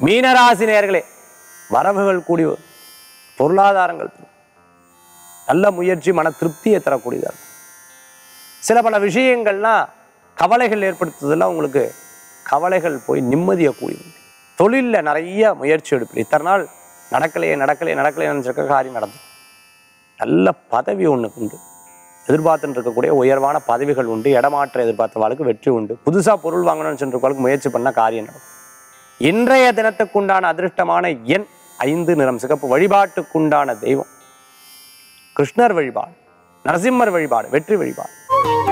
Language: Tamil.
மீனராசி நேயர்களே வரவுகள் கூடி வரும். பொருளாதாரங்கள் பெருகும். நல்ல முயற்சி மன திருப்தியை தரக்கூடியதாக இருக்கும் சில பல விஷயங்கள்லாம் கவலைகள் ஏற்படுத்துறதெல்லாம் உங்களுக்கு கவலைகள் போய் நிம்மதியை கூடி வரும். தொழில்ல நிறைய முயற்சி எடுப்பீங்க இத்தனை நாள் நடக்கலையே நடக்கலையே நடக்கலையே நினச்சிருக்க காரியம் நடந்துடும் நல்ல பதவி ஒன்று உண்டு எதிர்பார்த்துட்டு இருக்கக்கூடிய உயர்வான பதவிகள் உண்டு இடமாற்ற எதிர்பார்த்தவாளுக்கு வெற்றி உண்டு புதுசாக பொருள் வாங்கணும்னு சொல்றவங்களுக்கு முயற்சி பண்ண காரியம் நடக்கும் இன்றைய தினத்துக்குண்டான அதிர்ஷ்டமான எண் ஐந்து நிறம் சிகப்பு வழிபாட்டுக்குண்டான தெய்வம் கிருஷ்ணர் வழிபாடு நரசிம்மர் வழிபாடு வெற்றி வழிபாடு